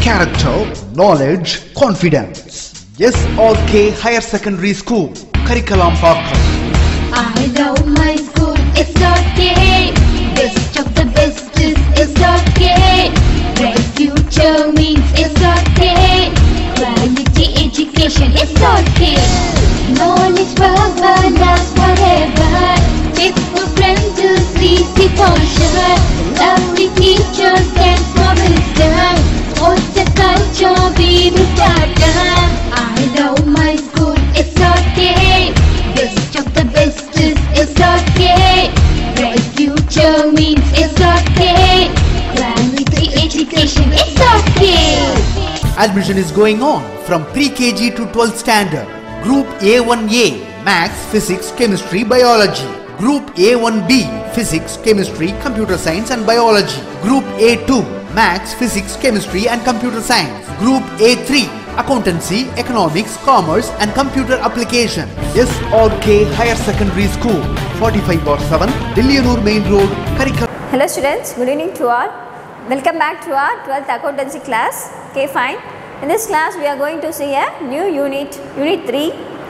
character, knowledge, confidence. SRK Higher Secondary School, Curriculum Parker. I love my school, it's okay. Best of the best is it's okay. Bright future means it's okay. Quality education, it's okay. Knowledge forever, last forever. Faithful friends to see the culture. Lovely teachers and promisers. What's the culture we will start? I love my school, it's okay. Best of the best is it's okay. Bright future means it's okay. Quality education, it's okay. Admission is going on from pre-KG to 12th standard. Group A1A, Maths, Physics, Chemistry, Biology. Group A1B, Physics, Chemistry, Computer Science and Biology. Group A2, Maths, Physics, Chemistry and Computer Science. Group A3, Accountancy, Economics, Commerce and Computer Application. SRK Higher Secondary School, 45 bar 7, Dillianur Main Road, Curriculum. Hello students, good evening to all. Welcome back to our 12th accountancy class. Okay, fine. In this class, we are going to see a new unit, unit 3,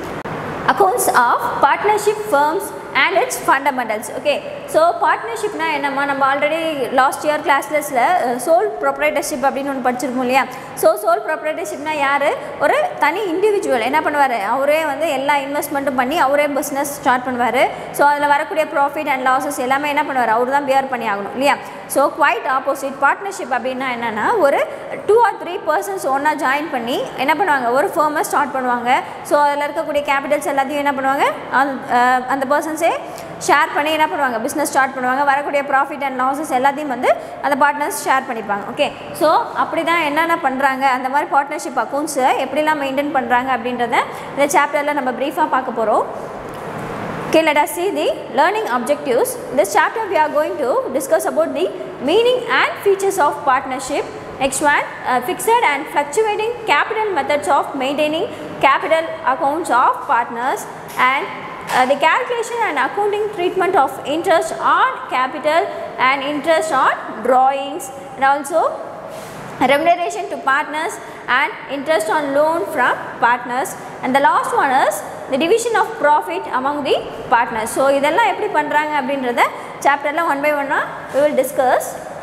accounts of partnership firms and its fundamentals. Okay, so partnershipனா என்னம்மா நம்ம already last year கிளாஸஸில் sole proprietorship அப்படின்னு ஒன்று படிச்சிருக்கோம் இல்லையா so soul ப்ரொப்ரைட்டர்ஷிப்னா யார் ஒரு தனி இண்டிவிஜுவல் என்ன பண்ணுவார் அவரே வந்து எல்லா இன்வெஸ்ட்மெண்ட்டும் பண்ணி அவரே பிஸ்னஸ் ஸ்டார்ட் பண்ணுவார் ஸோ அதில் வரக்கூடிய ப்ராஃபிட் அண்ட் லாஸஸ் எல்லாமே என்ன பண்ணுவார் அவர் தான் பியர் பண்ணி ஆகணும் இல்லையா ஸோ குவைட் ஆப்போசிட் பார்ட்னர்ஷிப் அப்படின்னா என்னென்னா ஒரு டூ ஆர் த்ரீ பர்சன்ஸ் ஒன்றா ஜாயின் பண்ணி என்ன பண்ணுவாங்க ஒரு ஃபேமை ஸ்டார்ட் பண்ணுவாங்க ஸோ அதில் இருக்கக்கூடிய கேபிட்டல்ஸ் எல்லாத்தையும் என்ன பண்ணுவாங்க அந்த அஹ், அந்த பர்சன்ஸே ஷேர் பண்ணி என்ன பண்ணுவாங்க பிஸ்னஸ் ஸ்டார்ட் பண்ணுவாங்க வரக்கூடிய ப்ராஃபிட் அண்ட் லாஸஸ் எல்லாத்தையும் வந்து அந்த பார்ட்னர்ஸ் ஷேர் பண்ணிப்பாங்க ஓகே ஸோ அப்படி தான் என்னென்ன பண்ணுறாங்க அந்த மாதிரி பார்ட்னர்ஷிப் அக்கௌண்ட்ஸை எப்படிலாம் மெயின்டைன் பண்ணுறாங்க அப்படின்றத இந்த சாப்டரில் நம்ம ப்ரீஃபாக பார்க்க போகிறோம் Okay, let us see the learning objectives. In this chapter, we are going to discuss about the meaning and features of partnership. Next one, uh, fixed and fluctuating capital methods of maintaining capital accounts of partners and uh, the calculation and accounting treatment of interest on capital and interest on drawings and also remuneration to partners and interest on loan from partners and the last one is the division of profit among the partners so இதெல்லாம் எப்படி பண்ணுறாங்க அப்படின்றத சாப்டரில் one by ஒன்னாக we will discuss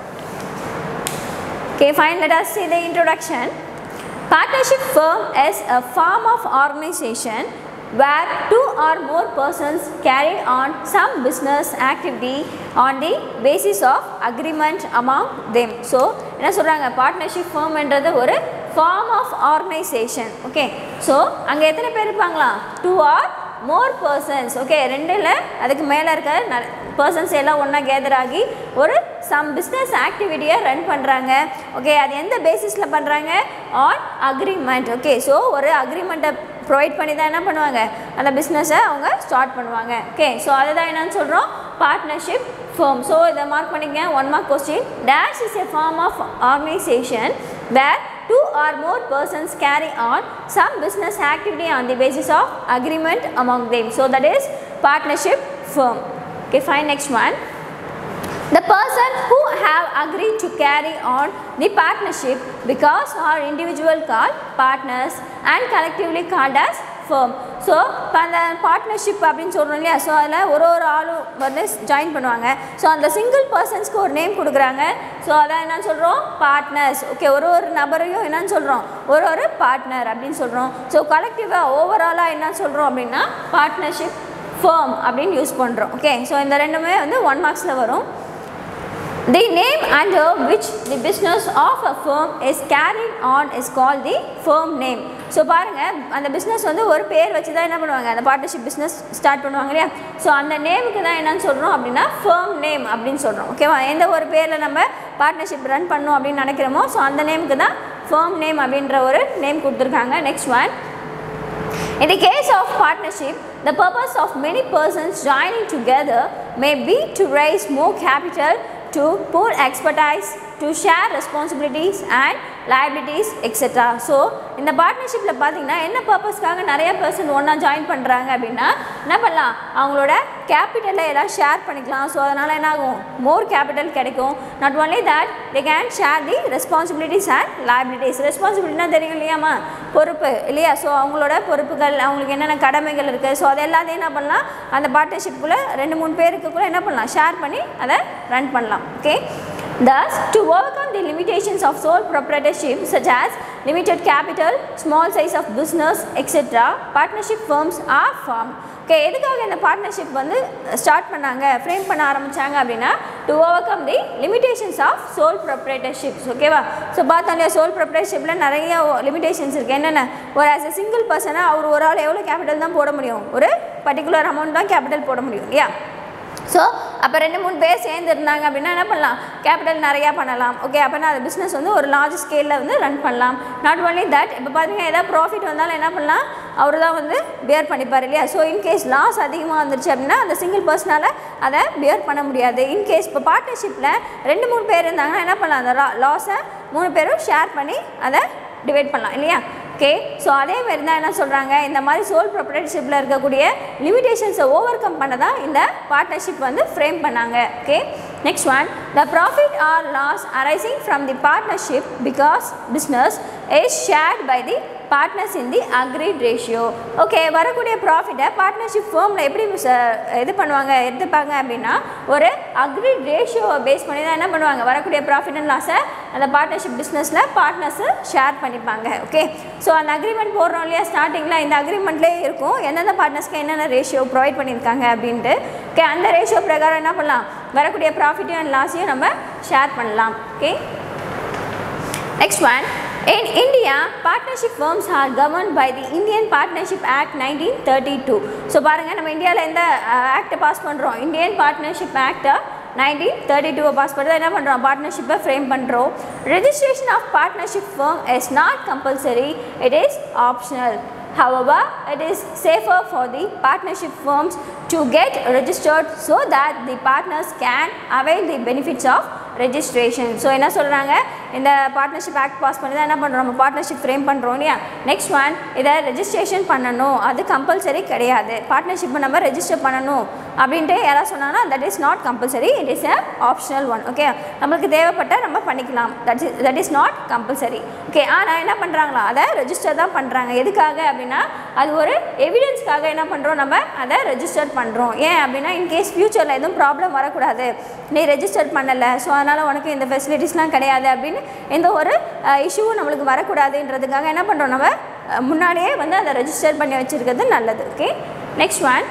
okay fine let us see the introduction partnership firm is a form of organization where two or more persons carry on some business activity on the basis of agreement among them so என்ன சொல்கிறாங்க partnership ஃபேம்ன்றது ஒரு form of organisation okay so அங்கே எத்தனை பேர் இருப்பாங்களா two or more persons okay ரெண்டில் அதுக்கு மேலே இருக்க பர்சன்ஸ் எல்லாம் ஒன்றா கேதர் ஆகி ஒரு சம் பிஸ்னஸ் ஆக்டிவிட்டியை ரன் பண்ணுறாங்க ஓகே அது எந்த பேசிஸில் பண்ணுறாங்க ஆன் அக்ரிமெண்ட் ஓகே ஸோ ஒரு அக்ரிமெண்ட்டை ப்ரொவைட் பண்ணி தான் என்ன பண்ணுவாங்க அந்த பிஸ்னஸை அவங்க ஸ்டார்ட் பண்ணுவாங்க ஓகே ஸோ அதுதான் என்னன்னு சொல்கிறோம் பார்ட்னர்ஷிப் firm ஸோ இதை மார்க் பண்ணிக்கங்க one mark question dash is a form of organisation where two or more persons carry on some business activity on the basis of agreement among them so that is partnership firm okay fine next one the person who have agreed to carry on the partnership because are individual called partners and collectively called as firm so இப்போ அந்த partnership அப்படின்னு சொல்கிறோம் இல்லையா so அதில் ஒரு ஒரு ஆளும் வந்து ஜாயின் பண்ணுவாங்க ஸோ அந்த சிங்கிள் பர்சன்ஸ்க்கு ஒரு நேம் கொடுக்குறாங்க ஸோ அதான் என்னன்னு சொல்கிறோம் பார்ட்னர்ஸ் ஓகே ஒரு ஒரு நபரையும் என்னன்னு சொல்கிறோம் ஒரு ஒரு பார்ட்னர் அப்படின்னு சொல்கிறோம் ஸோ கலெக்டிவாக ஓவராலாக என்ன சொல்கிறோம் அப்படின்னா பார்ட்னர்ஷிப் ஃபேம் அப்படின்னு யூஸ் பண்ணுறோம் ஓகே ஸோ இந்த ரெண்டுமே வந்து ஒன் மார்க்ஸில் வரும் The name under which the business of a firm is carried on is called the firm name. So பாருங்கள் அந்த பிஸ்னஸ் வந்து ஒரு பேர் வச்சு தான் என்ன பண்ணுவாங்க அந்த பார்ட்னர்ஷிப் பிஸ்னஸ் ஸ்டார்ட் பண்ணுவாங்க இல்லையா ஸோ அந்த நேமுக்கு தான் என்னன்னு சொல்கிறோம் அப்படின்னா ஃபேம் நேம் அப்படின்னு சொல்கிறோம் ஓகேவா எந்த ஒரு பேரில் நம்ம பார்ட்னர்ஷிப் ரன் பண்ணோம் அப்படின்னு நினைக்கிறோமோ ஸோ அந்த நேமுக்கு தான் ஃபேம் நேம் அப்படின்ற ஒரு நேம் கொடுத்துருக்காங்க next one In the case of partnership, the purpose of many persons joining together may be to raise more capital, to pool expertise, to to share responsibilities and liabilities etcetera so இந்த பார்ட்னர்ஷிப்பில் பார்த்தீங்கன்னா என்ன பர்பஸ்க்காக நிறைய person ஒன்றா join பண்ணுறாங்க அப்படின்னா என்ன பண்ணலாம் அவங்களோட கேபிட்டலை எல்லாம் ஷேர் பண்ணிக்கலாம் ஸோ அதனால் என்ன ஆகும் மோர் கேபிட்டல் கிடைக்கும் not only that they can share the responsibilities and liabilities ரெஸ்பான்சிபிலிட்டினா தெரியும் இல்லையாம்மா பொறுப்பு இல்லையா ஸோ அவங்களோட பொறுப்புகள் அவங்களுக்கு என்னென்ன கடமைகள் இருக்குது ஸோ அது எல்லாத்தையும் என்ன பண்ணலாம் அந்த பார்ட்னர்ஷிப்புக்குள்ளே ரெண்டு மூணு பேருக்குள்ளே என்ன பண்ணலாம் ஷேர் பண்ணி அதை ரன் பண்ணலாம் okay Thus, to overcome the limitations of sole proprietorship such as limited capital, small size of business, etc., partnership firms are formed. Okay எதுக்காக இந்த பார்ட்னர்ஷிப் வந்து ஸ்டார்ட் பண்ணாங்க ஃப்ரேம் பண்ண ஆரம்பித்தாங்க அப்படின்னா to overcome the limitations of sole proprietorships ஓகேவா so பார்த்தோம் இல்லையா சோல் ப்ரொப்ரேட்டர்ஷிப்பில் நிறைய லிமிடேஷன்ஸ் இருக்குது என்னென்ன ஒரு ஆஸ் எ சிங்கிள் பர்சனாக அவர் ஒரு ஆள் எவ்வளோ கேபிட்டல் தான் போட முடியும் ஒரு பர்டிகுலர் அமௌண்ட் தான் கேபிட்டல் போட முடியும் இல்லையா ஸோ அப்போ ரெண்டு மூணு பேர் சேர்ந்து இருந்தாங்க அப்படின்னா என்ன பண்ணலாம் கேபிட்டல் நிறையா பண்ணலாம் ஓகே அப்போனா அந்த பிஸ்னஸ் வந்து ஒரு லார்ஜ் ஸ்கேலில் வந்து ரன் பண்ணலாம் நாட் ஒன்லி தட் இப்போ பார்த்தீங்கன்னா ஏதாவது ப்ராஃபிட் வந்தாலும் என்ன பண்ணலாம் அவர் தான் வந்து பியர் பண்ணிப்பார் இல்லையா ஸோ இன்கேஸ் லாஸ் அதிகமாக வந்துருச்சு அப்படின்னா அந்த சிங்கிள் பர்சனால் அதை பியர் பண்ண முடியாது இன்கேஸ் இப்போ பார்ட்னர்ஷிப்பில் ரெண்டு மூணு பேர் இருந்தாங்கன்னா என்ன பண்ணலாம் அந்த லாஸை மூணு பேரும் ஷேர் பண்ணி அதை டிவைட் பண்ணலாம் இல்லையா ஓகே ஸோ அதே மாதிரி தான் என்ன சொல்கிறாங்க இந்த மாதிரி சோல் ப்ரொப்ரேட்டர்ஷிப்பில் இருக்கக்கூடிய லிமிடேஷன்ஸை ஓவர் கம் பண்ண தான் இந்த பார்ட்னர்ஷிப் வந்து ஃப்ரேம் பண்ணாங்க okay next one the profit or loss arising from the partnership because business is shared by the partners in the agreed ratio okay வரக்கூடிய ப்ராஃபிட்டை பார்ட்னர்ஷிப் ஃபேமில் எப்படி ச- இது பண்ணுவாங்க எடுத்துப்பாங்க அப்படின்னா ஒரு அக்ரிட் ரேஷியோவை பேஸ் பண்ணி தான் என்ன பண்ணுவாங்க வரக்கூடிய ப்ராஃபிட் அண்ட் லாஸை அந்த பார்ட்னர்ஷிப் பிஸ்னஸில் பார்ட்னர்ஸு ஷேர் பண்ணிப்பாங்க ஓகே ஸோ அந்த அக்ரிமெண்ட் போடுறோம் இல்லையா ஸ்டார்டிங்கில் இந்த அக்ரிமெண்ட்லேயே இருக்கும் எந்தெந்த பார்ட்னர்ஸ்க்கு என்னென்ன ரேஷியோ ப்ரொவைட் பண்ணியிருக்காங்க அப்படின்ட்டு ஓகே அந்த ரேஷியோ பிரகாரம் என்ன பண்ணலாம் வரக்கூடிய ப்ராஃபிட்டையும் அண்ட் லாஸையும் நம்ம ஷேர் பண்ணலாம் okay Next one. In India, partnership firms are governed by the Indian Partnership Act 1932. So பாருங்கள் நம்ம இந்தியாவில் எந்த ஆக்டை பாஸ் பண்ணுறோம் இந்தியன் பார்ட்னர்ஷிப் ஆக்டை நைன்டீன் தேர்ட்டி டூவை பாஸ் பண்ணி என்ன பண்ணுறோம் பார்ட்னர்ஷிப்பை ஃப்ரேம் பண்ணுறோம் registration of partnership firm is not compulsory it is optional However, it is safer for the partnership firms to get registered so that the partners can avail the benefits of registration. So என்ன சொல்கிறாங்க இந்த partnership act pass பண்ணி தான் என்ன பண்ணுறோம் நம்ம partnership frame பண்ணுறோம் இல்லையா நெக்ஸ்ட் ஒன் இதை ரெஜிஸ்ட்ரேஷன் பண்ணணும் அது கம்பல்சரி கிடையாது பார்ட்னர்ஷிப்பை நம்ம ரெஜிஸ்டர் பண்ணணும் அப்படின்ட்டு யாராவது சொன்னாங்கன்னா that is not compulsory it is a optional one okay நம்மளுக்கு தேவைப்பட்ட நம்ம பண்ணிக்கலாம் that is that is not compulsory okay ஆனால் என்ன பண்ணுறாங்களா அதை ரெஜிஸ்டர் தான் பண்ணுறாங்க எதுக்காக அப்படின்னா அது ஒரு எவிடன்ஸ்க்காக என்ன பண்ணுறோம் நம்ம அதை ரெஜிஸ்டர் பண்ணுறோம் ஏன் அப்படின்னா இன்கேஸ் ஃப்யூச்சரில் எதுவும் ப்ராப்ளம் வரக்கூடாது நீ ரெஜிஸ்டர் பண்ணலை ஸோ அதனால் உனக்கு இந்த ஃபெசிலிட்டிஸ்லாம் கிடையாது அப்படின்னு எந்த ஒரு இஷ்யூவும் நம்மளுக்கு வரக்கூடாதுன்றதுக்காக என்ன பண்ணுறோம் நம்ம அஹ், முன்னாடியே வந்து அதை ரெஜிஸ்டர் பண்ணி வச்சுருக்கிறது நல்லது okay next one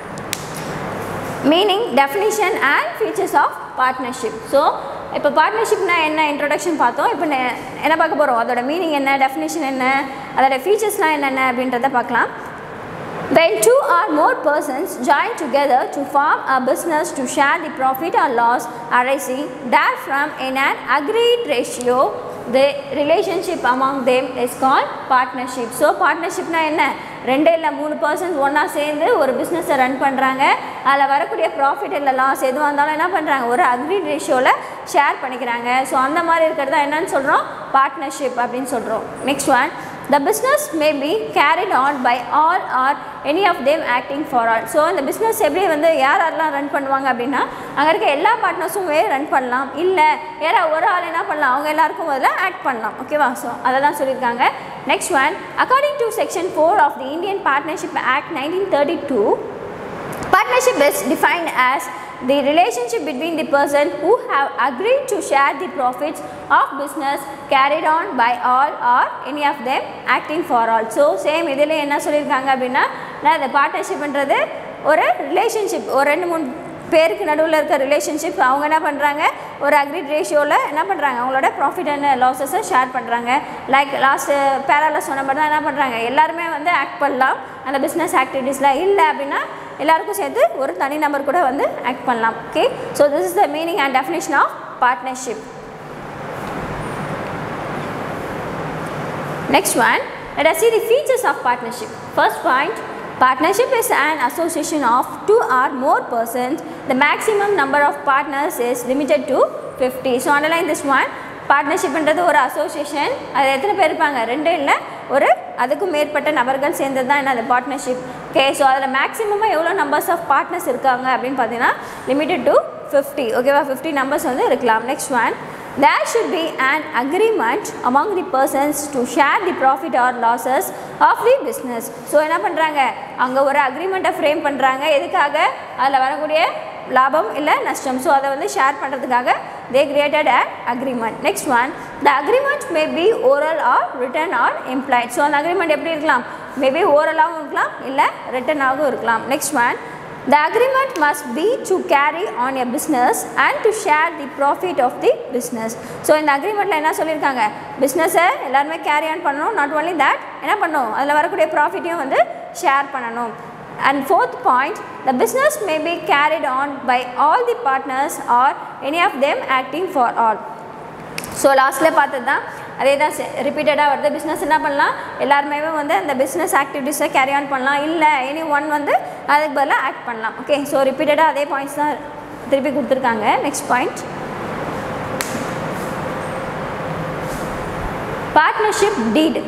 meaning definition and features of partnership so இப்போ பார்ட்னர்ஷிப்னா என்ன இன்ட்ரொடக்ஷன் பார்த்தோம் இப்போ நெ- என்ன பார்க்க போகிறோம் அதோட மீனிங் என்ன டெஃபினிஷன் என்ன அதோட ஃபீச்சர்ஸ்லாம் என்னென்ன அப்படின்றத பார்க்கலாம் When two or more persons join together to form a business to share the profit or loss arising therefrom in an agreed ratio, the relationship among them is called partnership. So partnershipனா என்ன ரெண்டு இல்லை மூணு persons ஒன்றா சேர்ந்து ஒரு பிஸ்னஸை run பண்ணுறாங்க அதில் வரக்கூடிய ப்ராஃபிட் இல்லை லாஸ் எதுவாக இருந்தாலும் என்ன பண்ணுறாங்க ஒரு அக்ரிட் ரேஷியோவில் ஷேர் பண்ணிக்கிறாங்க ஸோ அந்த மாதிரி இருக்கிறது தான் என்னன்னு சொல்கிறோம் பார்ட்னர்ஷிப் அப்படின்னு சொல்கிறோம் next one The business may be carried on by all or any of them acting for all. So இந்த பிஸ்னஸ் எப்படி வந்து யார் யாரெல்லாம் ரன் பண்ணுவாங்க அப்படின்னா அங்கே இருக்க எல்லா பார்ட்னர்ஸுமே ரன் பண்ணலாம் இல்லை யாரா ஒரு ஆள் என்ன பண்ணலாம் அவங்க எல்லாருக்கும் முதல்ல ஆக்ட் பண்ணலாம் ஓகேவா ஸோ அதை தான் சொல்லியிருக்காங்க next one according to section four of the Indian Partnership Act nineteen thirty two Partnership is defined as the relationship between the person who have agreed to share the profits of business carried on by all or any of them acting for all. So same இதில் என்ன சொல்லியிருக்காங்க அப்படின்னா நான் இந்த பார்ட்னர்ஷிப்ன்றது ஒரு relationship ஒரு ரெண்டு மூணு பேருக்கு நடுவில் இருக்க ரிலேஷன்ஷிப் அவங்க என்ன பண்ணுறாங்க ஒரு அக்ரிட் ரேஷியோவில் என்ன பண்ணுறாங்க அவங்களோட ப்ராஃபிட் அண்ட் லாஸஸை ஷேர் பண்ணுறாங்க லைக் லாஸ்ட் பேரால சொன்ன மாதிரி தான் என்ன பண்ணுறாங்க எல்லாருமே வந்து ஆக்ட் பண்ணலாம் அந்த பிஸ்னஸ் ஆக்டிவிட்டீஸில் இல்லை அப்படின்னா எல்லாருக்கும் சேர்த்து ஒரு தனி நபர் கூட வந்து ஆக்ட் பண்ணலாம் okay so this is the meaning and definition of partnership Next one, let us see the features of partnership. First point, partnership is an association of two or more persons. The maximum number of partners is limited to fifty so underline this one பார்ட்னர்ஷிப்ன்றது ஒரு association அது எத்தனை பேர் இருப்பாங்க ரெண்டு இல்லை ஒரு அதுக்கும் மேற்பட்ட நபர்கள் சேர்ந்தது தான் என்ன அது பார்ட்னர்ஷிப் ஓகே ஸோ அதில் மேக்ஸிமமாக எவ்வளோ நம்பர்ஸ் ஆஃப் பார்ட்னர்ஸ் இருக்காங்க அப்படின்னு பார்த்தீங்கன்னா லிமிட்டட் டு ஃபிஃப்டி ஓகேவா ஃபிஃப்டி நம்பர்ஸ் வந்து இருக்கலாம் next one there should be an agreement among the persons to share the profit or losses of the business so என்ன பண்ணுறாங்க அங்கே ஒரு அக்ரிமெண்ட்டை ஃப்ரேம் பண்ணுறாங்க எதுக்காக அதில் வரக்கூடிய லாபம் இல்லை நஷ்டம் ஸோ அதை வந்து ஷேர் பண்ணுறதுக்காக they created a agreement next one the agreement may be oral or written or implied so அந்த அக்ரிமெண்ட் எப்படி இருக்கலாம் மேபி ஓரலாகவும் இருக்கலாம் இல்லை ரிட்டனாகவும் இருக்கலாம் next one The agreement must be to carry on a business and to share the profit of the business. So இந்த அக்ரிமெண்ட்டில் என்ன சொல்லியிருக்காங்க பிஸ்னஸை எல்லாருமே கேரி ஆன் பண்ணணும் நாட் only that என்ன பண்ணணும் அதில் வரக்கூடிய ப்ராஃபிட்டையும் வந்து ஷேர் பண்ணணும் and fourth point the business may be carried on by all the partners or any of them acting for all so லாஸ்ட்டில் பார்த்தது தான் அதே தான் ரிப்பீட்டடாக வருது பிஸ்னஸ் என்ன பண்ணலாம் எல்லாருமே வந்து அந்த பிஸ்னஸ் ஆக்டிவிட்டீஸை கேரி ஆன் பண்ணலாம் இல்லை எனி ஒன் வந்து அதுக்கு பதிலாக ஆக்ட் பண்ணலாம் ஓகே ஸோ ரிப்பீட்டடாக அதே பாயிண்ட்ஸ் தான் திருப்பி கொடுத்துருக்காங்க next point partnership deed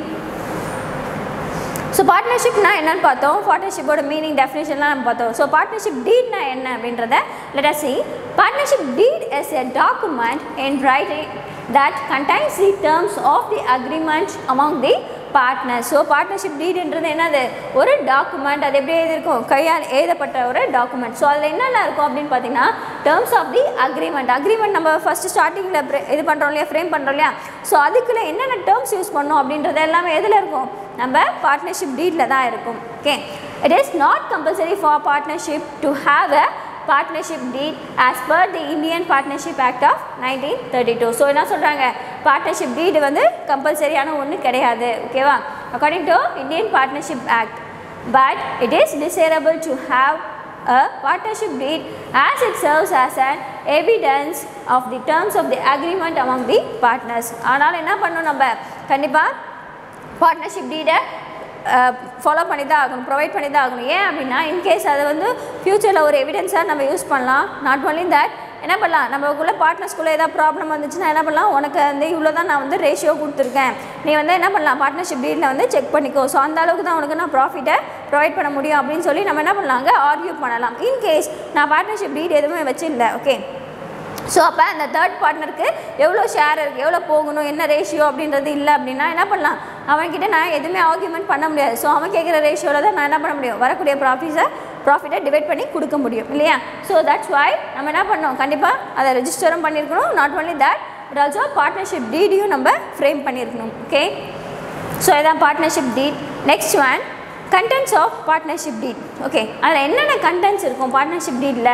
so பார்ட்னர்ஷிப்னா என்னன்னு பார்த்தோம் பார்ட்னர்ஷிப்போட மீனிங் டெஃபினேஷன்லாம் நம்ம பார்த்தோம் ஸோ பார்ட்னர்ஷிப் டீட்னா என்ன அப்படின்றத let us see partnership deed is a document in writing that contains the terms of the agreement among the partners so partnership டீடுன்றது என்னது ஒரு டாக்குமெண்ட் அது எப்படி எழுதியிருக்கும் கையால் எழுதப்பட்ட ஒரு டாக்குமெண்ட் ஸோ அதில் என்னென்ன இருக்கும் அப்படின்னு பார்த்தீங்கன்னா terms of the agreement agreement நம்ம ஃபஸ்ட்டு ஸ்டார்டிங்கில் இது பண்ணுறோம் இல்லையா ஃப்ரேம் பண்ணுறோம் இல்லையா ஸோ அதுக்குள்ளே என்னென்ன டேர்ம்ஸ் யூஸ் பண்ணோம் அப்படின்றது எல்லாமே எதில் இருக்கும் நம்ம பார்ட்னர்ஷிப் டீடில் தான் இருக்கும் okay it is not compulsory for partnership to have a partnership deed as per the Indian Partnership Act of nineteen thirty two so என்ன சொல்கிறாங்க பார்ட்னர்ஷிப் டீடு வந்து கம்பல்சரியான ஒன்று கிடையாது ஓகேவா according to Indian Partnership Act but it is desirable to have a partnership deed as it serves as an evidence of the terms of the agreement among the partners ஆனால் என்ன பண்ணணும் நம்ம கண்டிப்பாக பார்ட்னர்ஷிப் டீடை ஃபாலோ பண்ணி தான் ஆகணும் provide பண்ணி தான் ஆகணும் ஏன் அப்படின்னா இன்கேஸ் அதை வந்து ஃப்யூச்சரில் ஒரு எவிடன்ஸாக நம்ம யூஸ் பண்ணலாம் நாட் ஒன்லி தட் என்ன பண்ணலாம் நம்மக்குள்ளே பார்ட்னர்ஸ்குள்ளே ஏதாவது ப்ராப்ளம் வந்துச்சுன்னா என்ன பண்ணலாம் உனக்கு வந்து இவ்வளோ தான் நான் வந்து ரேஷியோ கொடுத்துருக்கேன் நீ வந்து என்ன பண்ணலாம் பார்ட்னர்ஷிப் டீலில் வந்து செக் பண்ணிக்கோ ஸோ அந்த அளவுக்கு தான் உனக்கு நான் ப்ராஃபிட்டை ப்ரொவைட் பண்ண முடியும் அப்படின்னு சொல்லி நம்ம என்ன பண்ணலாங்க ஆர்கியூ பண்ணலாம் இன்கேஸ் நான் பார்ட்னர்ஷிப் டீட் எதுவுமே வச்சில்லை ஓகே ஸோ அப்போ அந்த தேர்ட் பார்ட்னருக்கு எவ்வளோ ஷேர் இருக்குது எவ்வளோ போகணும் என்ன ரேஷியோ அப்படின்றது இல்லை அப்படின்னா என்ன பண்ணலாம் அவன்கிட்ட நான் எதுவுமே ஆர்கியூமெண்ட் பண்ண முடியாது ஸோ அவன் கேட்குற ரேஷியோவில் தான் நான் என்ன பண்ண முடியும் வரக்கூடிய ப்ராஃபிட்ஸை ப்ராஃபிட்டை டிவைட் பண்ணி கொடுக்க முடியும் இல்லையா ஸோ தட்ஸ் வாய் நம்ம என்ன பண்ணோம் கண்டிப்பாக அதை ரெஜிஸ்டரும் பண்ணியிருக்கணும் not only that but also partnership டீடையும் நம்ம ஃப்ரேம் பண்ணியிருக்கணும் ஓகே ஸோ இதான் partnership deed next one contents of partnership deed okay அதில் என்னென்ன கண்டென்ட்ஸ் இருக்கும் பார்ட்னர்ஷிப் டீடில்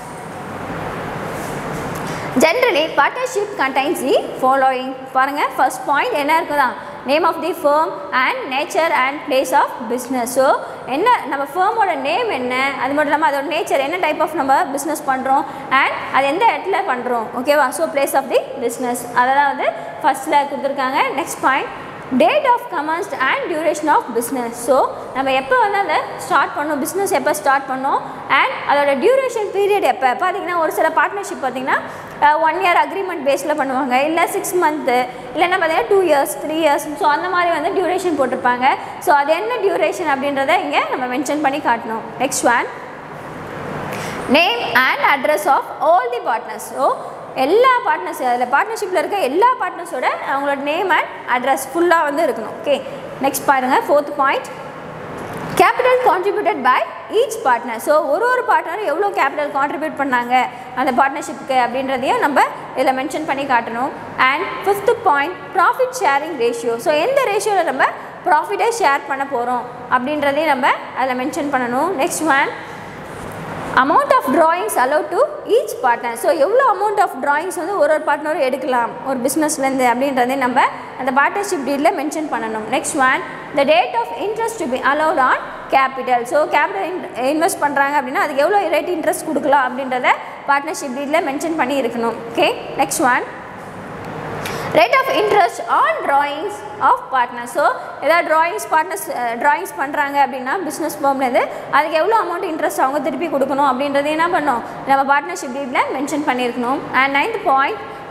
generally partnership contains the following பாருங்கள் ஃபர்ஸ்ட் பாயிண்ட் என்ன இருக்குதா name of the firm and nature and place of business so என்ன நம்ம ஃபேமோட நேம் என்ன அது மட்டும் இல்லாமல் அதோட நேச்சர் என்ன டைப் ஆஃப் நம்ம பிஸ்னஸ் பண்ணுறோம் அண்ட் அது எந்த இடத்துல பண்ணுறோம் ஓகேவா so place of the business அதை தான் வந்து ஃபஸ்ட்டில் கொடுத்துருக்காங்க next point date of commencement and duration of business so நம்ம எப்போ வந்து அதை ஸ்டார்ட் பண்ணோம் பிஸ்னஸ் எப்போ ஸ்டார்ட் பண்ணோம் அண்ட் அதோட டியூரேஷன் பீரியட் எப்போ பார்த்தீங்கன்னா ஒரு சில பார்ட்னர்ஷிப் பார்த்தீங்கன்னா ஒன் இயர் அக்ரிமெண்ட் பேஸில் பண்ணுவாங்க இல்லை சிக்ஸ் மந்த்து இல்லைன்னா பார்த்தீங்கன்னா two years three years so அந்த மாதிரி வந்து டியூரேஷன் போட்டிருப்பாங்க ஸோ அது என்ன டியூரேஷன் அப்படின்றத இங்கே நம்ம மென்ஷன் பண்ணி காட்டணும் next one name and address of all the partners so எல்லா பார்ட்னர்ஸ் அதில் பார்ட்னர்ஷிப்பில் இருக்க எல்லா பார்ட்னர்ஸோட அவங்களோட நேம் அண்ட் அட்ரஸ் ஃபுல்லாக வந்து இருக்கணும் ஓகே நெக்ஸ்ட் பாருங்கள் fourth point capital contributed by each partner so ஒரு ஒரு பார்ட்னரும் எவ்வளோ கேபிட்டல் கான்ட்ரிபியூட் பண்ணாங்க அந்த பார்ட்னர்ஷிப்புக்கு அப்படின்றதையும் நம்ம இதில் மென்ஷன் பண்ணி காட்டணும் and fifth point profit sharing ratio so எந்த ரேஷியோவில் நம்ம ப்ராஃபிட்டை ஷேர் பண்ண போகிறோம் அப்படின்றதையும் நம்ம அதில் மென்ஷன் பண்ணணும் next one amount of drawings allow to each partner so எவ்வளோ அமௌண்ட் ஆஃப் ட்ராயிங்ஸ் வந்து ஒரு ஒரு பார்ட்னரும் எடுக்கலாம் ஒரு பிஸ்னஸ்லேருந்து அப்படின்றதே நம்ம அந்த பார்ட்னர்ஷிப் டீலில் மென்ஷன் பண்ணணும் next one the date of interest to be allowed on capital so capital invest பண்ணுறாங்க அப்படின்னா அதுக்கு எவ்வளோ ரேட் இன்ட்ரெஸ்ட் கொடுக்கலாம் அப்படின்றத பார்ட்னர்ஷிப் டீலில் மென்ஷன் பண்ணி இருக்கணும் okay next one rate of interest on drawings of partner so ஏதாவது ட்ராயிங்ஸ் பார்ட்னர்ஸ் ட்ராயிங்ஸ் பண்ணுறாங்க அப்படின்னா பிஸ்னஸ் ஃபார்ம்லேருந்து அதுக்கு எவ்வளோ அமௌண்ட் இன்ட்ரெஸ்ட் அவங்க திருப்பி கொடுக்கணும் அப்படின்றது என்ன பண்ணோம் நம்ம பார்ட்னர்ஷிப் டீலில் மென்ஷன் பண்ணியிருக்கணும் and ninth point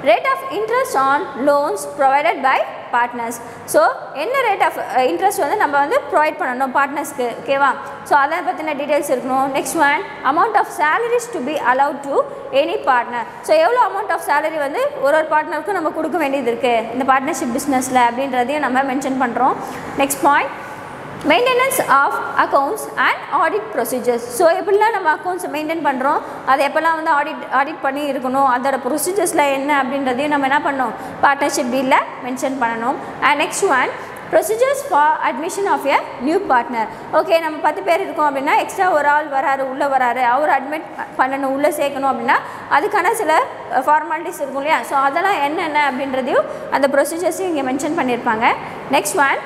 rate of interest on loans provided by partners so என்ன ரேட் ஆஃப் இன்ட்ரெஸ்ட் வந்து நம்ம வந்து ப்ரொவைட் பண்ணணும் பார்ட்னர்ஸ்க்கு ஓகேவா ஸோ அதை பற்றின டீட்டெயில்ஸ் இருக்கணும் next one amount of salaries to be allowed to any partner so எவ்வளோ அமௌண்ட் ஆஃப் சேலரி வந்து ஒரு ஒரு பார்ட்னருக்கும் நம்ம கொடுக்க வேண்டியது இருக்குது இந்த பார்ட்னர்ஷிப் பிஸ்னஸில் அப்படின்றதையும் நம்ம மென்ஷன் பண்ணுறோம் next point maintenance of accounts and audit procedures so எப்படிலாம் நம்ம அக்கௌண்ட்ஸ் மெயின்டைன் பண்ணுறோம் அதை எப்போல்லாம் வந்து ஆடிட் ஆடிட் பண்ணி இருக்கணும் அதோட ப்ரொசீஜர்ஸில் என்ன அப்படின்றதையும் நம்ம என்ன பண்ணணும் பார்ட்னர்ஷிப் டீலில் மென்ஷன் பண்ணணும் and next one procedures for admission of a new partner okay நம்ம பத்து பேர் இருக்கோம் அப்படின்னா எக்ஸ்ட்ரா ஒரு ஆள் வராரு உள்ளே வராரு அவர் அட்மிட் பண்ணணும் உள்ளே சேர்க்கணும் அப்படின்னா அதுக்கான சில ஃபார்மாலிட்டிஸ் இருக்கும் இல்லையா ஸோ அதெல்லாம் என்னென்ன அப்படின்றதையும் அந்த ப்ரொசீஜர்ஸையும் இங்கே மென்ஷன் பண்ணியிருப்பாங்க next one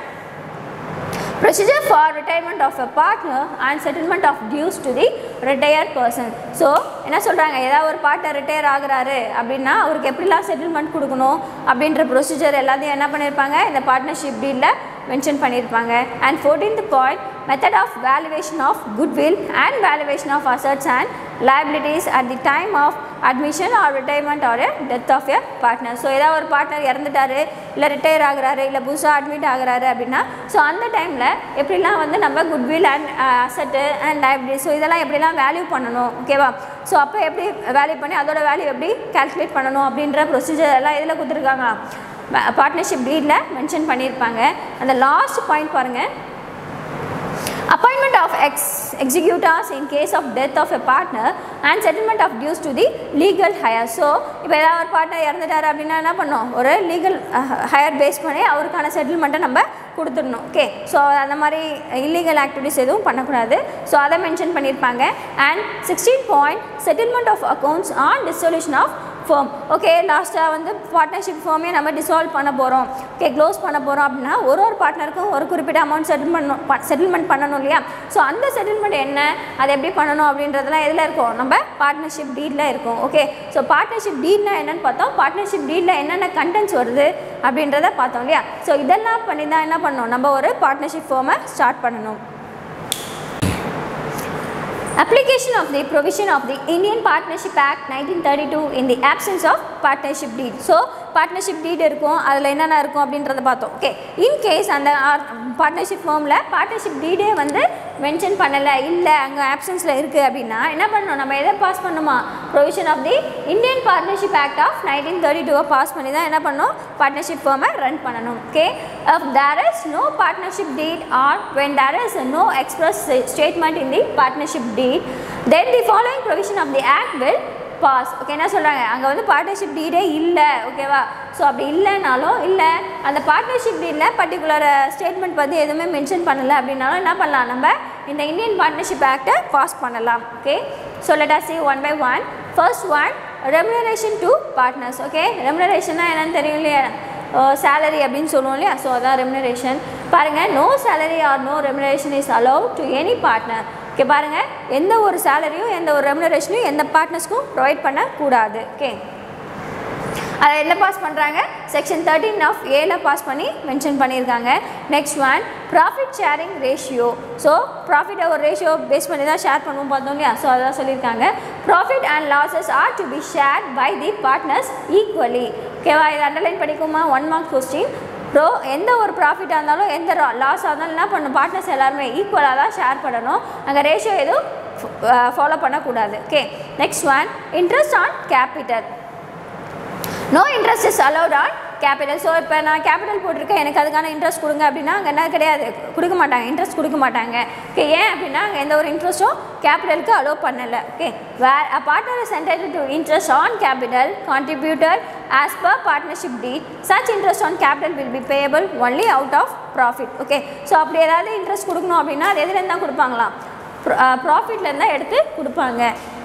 procedure for retirement of a partner and settlement of dues to the retired person so என்ன சொல்கிறாங்க ஏதாவது ஒரு பார்ட்னர் ரிட்டையர் ஆகுறாரு அப்படின்னா அவருக்கு எப்படிலாம் செட்டில்மெண்ட் கொடுக்கணும் அப்படின்ற ப்ரொசீஜர் எல்லாத்தையும் என்ன பண்ணியிருப்பாங்க இந்த பார்ட்னர்ஷிப் டீலில் மென்ஷன் பண்ணியிருப்பாங்க and fourteenth point method of valuation of goodwill and valuation of assets and liabilities at the time of admission or retirement or a death of a partner so ஏதாவது ஒரு partner இறந்துட்டாரு இல்லை retire ஆகுறாரு இல்லை புதுசாக admit ஆகுறாரு அப்படின்னா so அந்த டைமில் எப்படிலாம் வந்து நம்ம goodwill and asset and liabilities so இதெல்லாம் எப்படிலாம் வேல்யூ பண்ணணும் ஓகேவா ஸோ அப்போ எப்படி வேல்யூ பண்ணி அதோட வேல்யூ எப்படி கால்குலேட் பண்ணணும் அப்படின்ற ப்ரொசீஜர் எல்லாம் இதில் கொடுத்துருக்காங்க பார்ட்னர்ஷிப் டீலில் மென்ஷன் பண்ணியிருப்பாங்க அந்த லாஸ்ட் பாயிண்ட் பாருங்கள் appointment of ex executors in case of death of a partner and settlement of dues to the legal hire so இப்போ ஏதாவது ஒரு பார்ட்னர் இறந்துட்டாரு அப்படின்னா என்ன பண்ணோம் ஒரு லீகல் ஹையர் பேஸ் பண்ணி அவருக்கான செட்டில்மெண்ட்டை நம்ம கொடுத்துடணும் ஓகே ஸோ அந்த மாதிரி இல்லீகல் ஆக்டிவிட்டிஸ் எதுவும் பண்ணக்கூடாது ஸோ அதை மென்ஷன் பண்ணியிருப்பாங்க and sixteen point settlement of accounts on dissolution of firm okay லாஸ்ட்டாக வந்து பார்ட்னர்ஷிப் ஃபேமே நம்ம டிசால்வ் பண்ண போகிறோம் ஓகே க்ளோஸ் பண்ண போகிறோம் அப்படின்னா ஒரு ஒரு பார்ட்னருக்கும் ஒரு குறிப்பிட்ட அமௌண்ட் செட்டில் பண்ணணும் செட்டில்மெண்ட் பண்ணணும் இல்லையா ஸோ அந்த செட்டில்மெண்ட் என்ன அதை எப்படி பண்ணணும் அப்படின்றதெல்லாம் எதில் இருக்கும் நம்ம பார்ட்னர்ஷிப் டீலில் இருக்கும் ஓகே ஸோ பார்ட்னர்ஷிப் டீல்னா என்னென்னு பார்த்தோம் பார்ட்னர்ஷிப் டீலில் என்னென்ன கண்டென்ட்ஸ் வருது அப்படின்றத பார்த்தோம் இல்லையா ஸோ இதெல்லாம் பண்ணி தான் என்ன பண்ணணும் நம்ம ஒரு பார்ட்னர்ஷிப் ஃபேமை ஸ்டார்ட் பண்ணணும் Application of the provision of the Indian Partnership Act 1932 in the absence of partnership deed. So, partnership deed இருக்கும் அதில் என்னென்ன இருக்கும் அப்படின்றத பார்த்தோம் ஓகே இன்கேஸ் அந்த பார்ட்னர்ஷிப் ஃபார்மில் பார்ட்னர்ஷிப் டீடே வந்து மென்ஷன் பண்ணலை இல்லை அங்கே ஆப்சன்ஸில் இருக்குது அப்படின்னா என்ன பண்ணணும் நம்ம எதை பாஸ் பண்ணுமா provision of the Indian Partnership Act of nineteen thirty டூவை பாஸ் பண்ணி தான் என்ன பண்ணணும் பார்ட்னர்ஷிப் ஃபார்மை ரன் பண்ணணும் okay if there is no partnership deed or when there is no express statement in the partnership deed then the following provision of the act will pass okay என்ன சொல்கிறாங்க அங்கே வந்து பார்ட்னர்ஷிப் டீடே இல்லை ஓகேவா so அப்படி இல்லைனாலும் இல்லை அந்த பார்ட்னர்ஷிப் டீடில் பர்டிகுலர் ஸ்டேட்மெண்ட் வந்து எதுவுமே மென்ஷன் பண்ணலை அப்படின்னாலும் என்ன பண்ணலாம் நம்ம இந்த இந்தியன் பார்ட்னர்ஷிப் ஆக்டை பாஸ் பண்ணலாம் okay so let us see one by one first one remuneration to partners okay ரெமுனரேஷன்னா என்னன்னு தெரியும் இல்லையா சேலரி அப்படின்னு சொல்லுவோம் இல்லையா ஸோ அதான் ரெமுனரேஷன் பாருங்கள் no salary or no remuneration is allow to any partner okay பாருங்கள் எந்த ஒரு சேலரியும் எந்த ஒரு ரெமுனரேஷனையும் எந்த பார்ட்னர்ஸ்க்கும் ப்ரொவைட் பண்ணக்கூடாது ஓகே அதை என்ன பாஸ் பண்ணுறாங்க செக்ஷன் தேர்ட்டீன் ஆஃப் ஏல பாஸ் பண்ணி மென்ஷன் பண்ணியிருக்காங்க next one profit sharing ratio so ப்ராஃபிட்டை ஒரு ரேஷியோ பேஸ் பண்ணி தான் ஷேர் பண்ணுவோம் பார்த்தோம் இல்லையா ஸோ அதான் சொல்லியிருக்காங்க profit and losses are to be share by the partners equally ஓகேவா இது அண்டர்லைன் படிக்குமா ஒன் மார்க் கொஸ்டின் ப்ரோ எந்த ஒரு ப்ராஃபிட்டாக இருந்தாலும் எந்த லாஸாக இருந்தாலும் என்ன பண்ணணும் பார்ட்னர்ஸ் எல்லாருமே ஈக்குவலாக தான் ஷேர் பண்ணணும் அங்கே ரேஷியோ எதுவும் ஃபாலோ பண்ணக்கூடாது okay next one interest on capital no interest is allowed on capital so இப்போ நான் கேபிட்டல் போட்டிருக்கேன் எனக்கு அதுக்கான இன்ட்ரெஸ்ட் கொடுங்க அப்படின்னா அங்கே என்ன கிடையாது கொடுக்க மாட்டாங்க இன்ட்ரெஸ்ட் கொடுக்க மாட்டாங்க ஓகே ஏன் அப்படின்னா அங்கே எந்த ஒரு இன்ட்ரெஸ்ட்டும் கேபிட்டலுக்கு அலோவ் பண்ணலை okay where a partner is entitle to interest on capital contributor as per partnership deed such interest on capital will be payable only out of profit okay so அப்படி ஏதாவது இன்ட்ரெஸ்ட் கொடுக்கணும் அப்படின்னா அது எதுலேருந்து தான் கொடுப்பாங்களாம் ப்ராஃபிட்லேருந்து தான் எடுத்து கொடுப்பாங்க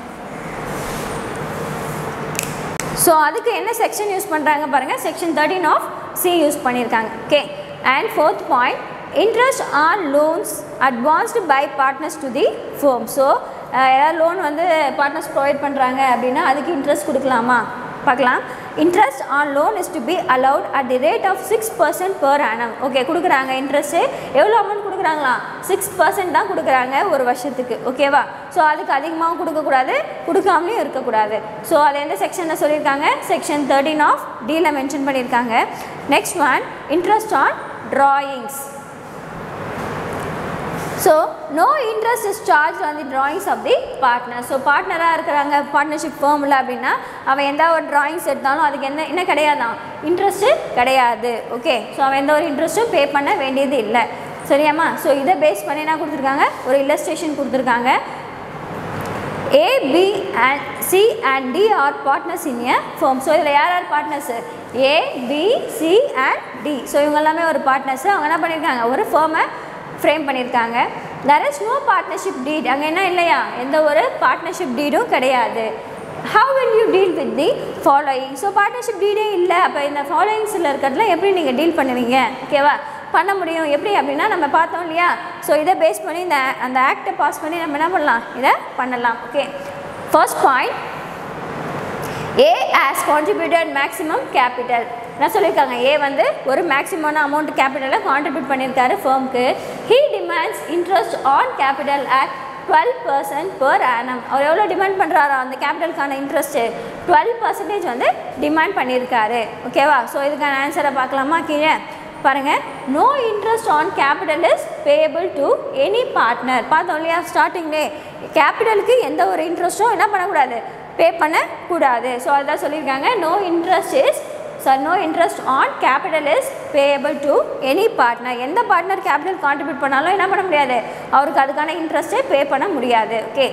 ஸோ அதுக்கு என்ன செக்ஷன் யூஸ் பண்ணுறாங்க பாருங்கள் section thirteen of C use பண்ணியிருக்காங்க okay and fourth point interest on loans advanced by partners to the firm so ஏதாவது லோன் வந்து பார்ட்னர்ஸ் ப்ரொவைட் பண்ணுறாங்க அப்படின்னா அதுக்கு இன்ட்ரெஸ்ட் கொடுக்கலாமா பார்க்கலாம் interest on loan is to be allowed at the rate of six percent per annum okay கொடுக்குறாங்க இன்ட்ரெஸ்ட்டு எவ்வளோ அமௌண்ட் கொடுக்குறாங்க கொடுக்குறாங்களாம் சிக்ஸ் பர்சன்ட் தான் கொடுக்குறாங்க ஒரு வருஷத்துக்கு ஓகேவா ஸோ அதுக்கு அதிகமாகவும் கொடுக்கக்கூடாது கொடுக்காமலையும் இருக்கக்கூடாது ஸோ அது எந்த செக்ஷனில் சொல்லியிருக்காங்க செக்ஷன் தேர்ட்டீன் ஆஃப் டியில் மென்ஷன் பண்ணியிருக்காங்க next one interest on drawings so no interest is charge on the drawings of the partner so பார்ட்னராக இருக்கிறாங்க பார்ட்னர்ஷிப் ஃபேமில் அப்படின்னா அவன் எந்த ஒரு drawings எடுத்தாலும் அதுக்கு என்ன என்ன கிடையாதான் இன்ட்ரெஸ்ட்டு கிடையாது ஓகே ஸோ அவன் எந்த ஒரு இன்ட்ரெஸ்ட்டும் பே பண்ண வேண்டியது இல்லை சரியாம்மா ஸோ இதை பேஸ் பண்ணி என்ன கொடுத்துருக்காங்க ஒரு இல்லஸ்ட்ரேஷன் கொடுத்துருக்காங்க A B and C and D are partners in a firm so இதில் யார் யார் பார்ட்னர்ஸு A B C and D so இவங்க எல்லாமே ஒரு பார்ட்னர்ஸு அவங்க என்ன பண்ணியிருக்காங்க ஒரு ஃபேமை ஃப்ரேம் பண்ணியிருக்காங்க there is no partnership deed அங்கே என்ன இல்லையா எந்த ஒரு பார்ட்னர்ஷிப் டீடும் கிடையாது how will you deal with the following so partnership டீடே இல்லை அப்போ இந்த ஃபாலோயிங்ஸில் இருக்கிறதுல எப்படி நீங்கள் டீல் பண்ணுவீங்க ஓகேவா பண்ண முடியும் எப்படி அப்படின்னா நம்ம பார்த்தோம் இல்லையா ஸோ இதை பேஸ் பண்ணி இந்த அந்த ஆக்டை பாஸ் பண்ணி நம்ம என்ன பண்ணலாம் இதை பண்ணலாம் okay first point A as contributed maximum capital என்ன சொல்லியிருக்காங்க ஏ வந்து ஒரு மேக்ஸிமான அமௌண்ட் கேபிட்டலை கான்ட்ரிபியூட் பண்ணியிருக்காரு ஃபேம்க்கு he demands interest on capital at twelve percent per annum அவர் எவ்வளோ டிமாண்ட் பண்ணுறாரோ அந்த கேபிட்டலுக்கான இன்ட்ரெஸ்ட்டு டுவெல் பர்சன்டேஜ் வந்து டிமாண்ட் பண்ணியிருக்காரு ஓகேவா ஸோ இதுக்கான ஆன்சரை பார்க்கலாமா கீழே பாருங்கள் no interest on capital is payable to any partner பார்த்தோம் இல்லையா ஸ்டார்டிங்லே கேபிட்டலுக்கு எந்த ஒரு இன்ட்ரெஸ்ட்டும் என்ன பண்ணக்கூடாது பே பண்ணக்கூடாது ஸோ அதுதான் சொல்லியிருக்காங்க no interest is charge no interest on capital is payable to any partner எந்த பார்ட்னர் கேபிட்டல் கான்ட்ரிபியூட் பண்ணாலும் என்ன பண்ண முடியாது அவருக்கு அதுக்கான இன்ட்ரெஸ்ட்டே பே பண்ண முடியாது okay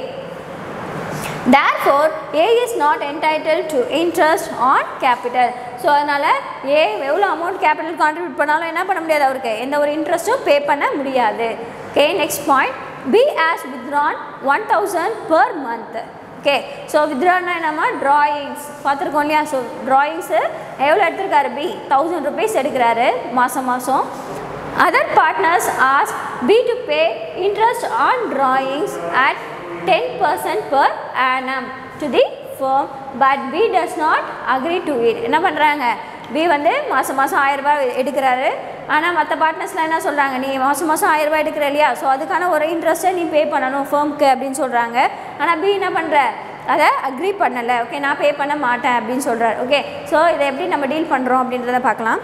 therefore A is not entitled to interest on capital so அதனால் ஏ எவ்வளோ அமௌண்ட் கேபிட்டல் கான்ட்ரிபியூட் பண்ணாலும் என்ன பண்ண முடியாது அவருக்கு எந்த ஒரு இன்ட்ரெஸ்ட்டும் பே பண்ண முடியாது okay next point B as withdrawn one thousand per month okay so வித்ரானா என்னம்மா ட்ராயிங்ஸ் பார்த்துருக்கோம் இல்லையா ஸோ ட்ராயிங்ஸு எவ்வளோ எடுத்திருக்காரு பி தௌசண்ட் ருபீஸ் எடுக்கிறாரு மாதம் மாதம் other partners as B to pay interest on drawings at ten percent per annum to the firm but B does not agree to it என்ன பண்ணுறாங்க பி வந்து மாதம் மாதம் ஆயிரரூபா எடுக்கிறாரு ஆனால் மற்ற பார்ட்னர்ஸ்லாம் என்ன சொல்கிறாங்க நீ மாதம் மாதம் ஆயிரரூபா எடுக்கிற இல்லையா ஸோ அதுக்கான ஒரு இன்ட்ரெஸ்ட்டை நீ பே பண்ணணும் ஃபேம்க்கு அப்படின்னு சொல்கிறாங்க ஆனால் பி என்ன பண்ணுற அதை அக்ரி பண்ணலை ஓகே நான் பே பண்ண மாட்டேன் அப்படின்னு சொல்கிறார் ஓகே ஸோ இதை எப்படி நம்ம டீல் பண்ணுறோம் அப்படின்றத பார்க்கலாம்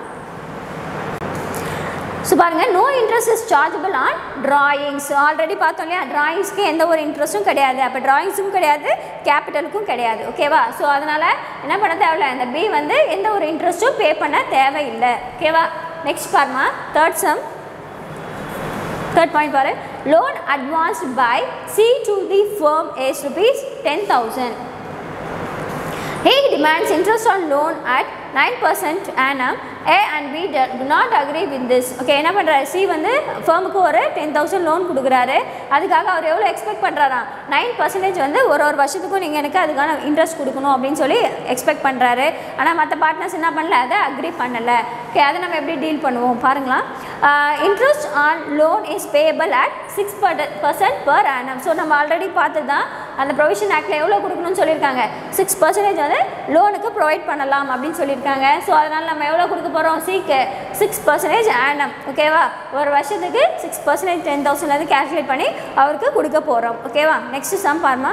ஸோ பாருங்கள் no interest is chargeable on drawings already பார்த்தோம் இல்லையா ட்ராயிங்ஸ்க்கு எந்த ஒரு இன்ட்ரெஸ்ட்டும் கிடையாது அப்போ ட்ராயிங்ஸும் கிடையாது கேபிட்டலுக்கும் கிடையாது ஓகேவா ஸோ அதனால் என்ன பண்ண தேவையில்ல இந்த பி வந்து எந்த ஒரு இன்ட்ரெஸ்ட்டும் பே பண்ண தேவையில்லை ஓகேவா நெக்ஸ்ட் பாருமா தேர்ட் சம் தேர்ட் பாயிண்ட் பாரு loan advanced by C to the firm as rupees ten thousand He demands interest on loan at 9% annum. A and B do do not agree with this. Okay என்ன பண்ணுறாரு C வந்து ஃபேமுக்கு ஒரு ten thousand loan கொடுக்குறாரு அதுக்காக அவர் எவ்வளோ expect பண்ணுறாராம் nine percentage வந்து ஒரு ஒரு வருஷத்துக்கும் நீங்கள் எனக்கு அதுக்கான இன்ட்ரெஸ்ட் கொடுக்கணும் அப்படின்னு சொல்லி எக்ஸ்பெக்ட் பண்ணுறாரு ஆனால் மற்ற பார்ட்னர்ஸ் என்ன பண்ணல அதை அக்ரி பண்ணலை ஓகே அதை நம்ம எப்படி டீல் பண்ணுவோம் பாருங்களா interest on loan is payable at six percent per annum so நம்ம ஆல்ரெடி பார்த்து தான் அந்த ப்ரொவிஷன் ஆக்டில் எவ்வளோ கொடுக்கணும்னு சொல்லியிருக்காங்க சிக்ஸ் பர்சன்டேஜ் வந்து லோனுக்கு ப்ரொவைட் பண்ணலாம் அப்படின்னு சொல்லியிருக்காங்க ஸோ அதனால் நம்ம எவ்வளோ கொடுக்க போகிறோம் சிக்கு சிக்ஸ் பர்சன்டேஜ் ஆனம் ஓகேவா ஒரு வருஷத்துக்கு சிக்ஸ் பர்சன்டேஜ் டென் தௌசண்ட்லேருந்து கேல்குலேட் பண்ணி அவருக்கு கொடுக்க போகிறோம் ஓகேவா நெக்ஸ்ட் சம் பாருமா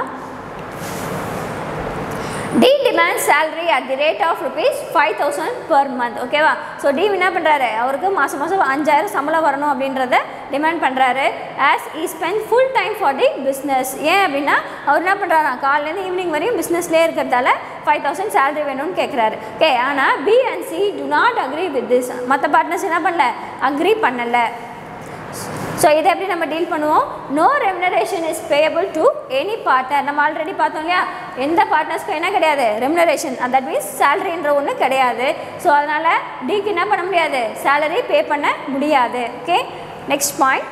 D demand salary at the rate of rupees five thousand per month ஓகேவா ஸோ டி என்ன பண்ணுறாரு அவருக்கு மாதம் மாதம் அஞ்சாயிரம் சம்பளம் வரணும் அப்படின்றத டிமாண்ட் பண்ணுறாரு as E spend full time for the business ஏன் அப்படின்னா அவர் என்ன பண்ணுறாரா காலையிலேருந்து ஈவினிங் வரையும் பிஸ்னஸ்லேயே இருக்கிறதால ஃபைவ் தௌசண்ட் சேலரி வேணும்னு கேட்குறாரு ஓகே ஆனால் B and C do not agree with this மற்ற பார்ட்னர்ஸ் என்ன பண்ணல அக்ரி பண்ணலை ஸோ இதை எப்படி நம்ம டீல் பண்ணுவோம் no remuneration is payable to any partner நம்ம ஆல்ரெடி பார்த்தோம் இல்லையா எந்த பார்ட்னர்ஸ்க்கும் என்ன கிடையாது ரெமுனரேஷன் தட் மீன்ஸ் சேலரின்ற ஒன்று கிடையாது ஸோ அதனால் டிக்கு என்ன பண்ண முடியாது சேலரி பே பண்ண முடியாது okay next point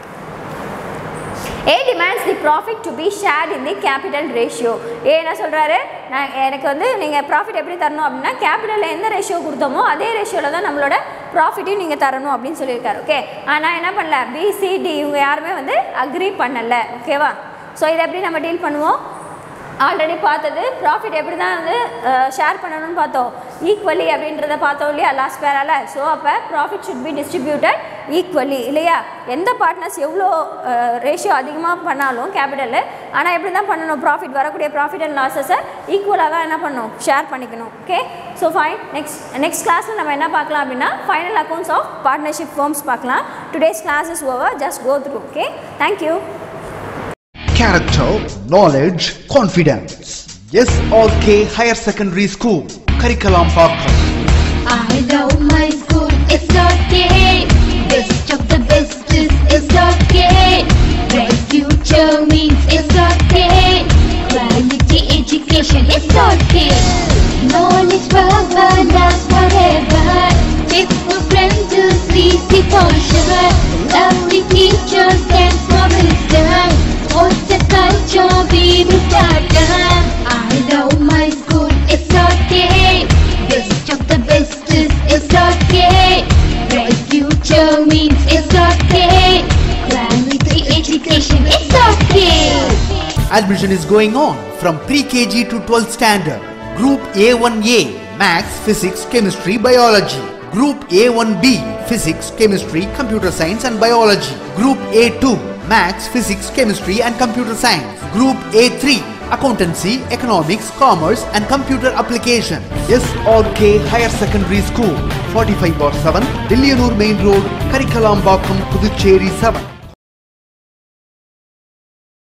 A demands the profit to be shared in the capital ratio A என்ன சொல்கிறாரு நான் எனக்கு வந்து நீங்கள் ப்ராஃபிட் எப்படி தரணும் அப்படின்னா கேபிட்டலில் எந்த ரேஷியோ கொடுத்தோமோ அதே ரேஷியோவில் தான் நம்மளோட ப்ராஃபிட்டையும் நீங்கள் தரணும் அப்படின்னு சொல்லியிருக்காரு ஓகே ஆனால் என்ன பண்ணல பிசிடி இவங்க யாருமே வந்து அக்ரி பண்ணலை ஓகேவா ஸோ இதை எப்படி நம்ம டீல் பண்ணுவோம் ஆல்ரெடி பார்த்தது ப்ராஃபிட் எப்படி தான் வந்து ஷேர் பண்ணணும்னு பார்த்தோம் ஈக்குவலி அப்படின்றத பார்த்தோம் இல்லையா லாஸ்ட் பேரால ஸோ அப்போ profit should be distributed equally இல்லையா எந்த பார்ட்னர்ஸ் எவ்வளோ ரேஷியோ அதிகமாக பண்ணாலும் கேபிட்டலு ஆனால் எப்படி தான் பண்ணணும் ப்ராஃபிட் வரக்கூடிய ப்ராஃபிட் அண்ட் லாஸஸை ஈக்குவலாக தான் என்ன பண்ணணும் ஷேர் பண்ணிக்கணும் okay so fine next next கிளாஸில் நம்ம என்ன பார்க்கலாம் அப்படின்னா final accounts of partnership firms பார்க்கலாம் today's class is over just go through okay thank you Character, knowledge, confidence. SRK Higher Secondary School, Curriculum Parker. I love my school, it's okay. Best of the best is it's okay. Bright future means it's okay. Quality education, it's okay. Knowledge forever, last forever. It's for friends to see the culture. Lovely teachers and for wisdom. What's the culture we will start? I love my school, it's okay. Best of the best is it's okay. Bright future means it's okay. Quality education, it's okay. Admission is going on from pre-KG to 12th standard. Group A1A, Maths, Physics, Chemistry, Biology. Group A1B, Physics, Chemistry, Computer Science and Biology. Group A2, Maths, Physics, Chemistry and Computer Science. Group A3, Accountancy, Economics, Commerce and Computer Application. SRK Higher Secondary School, 45 7, Dillianur Main Road, Karikalambakkam, Puducherry 7.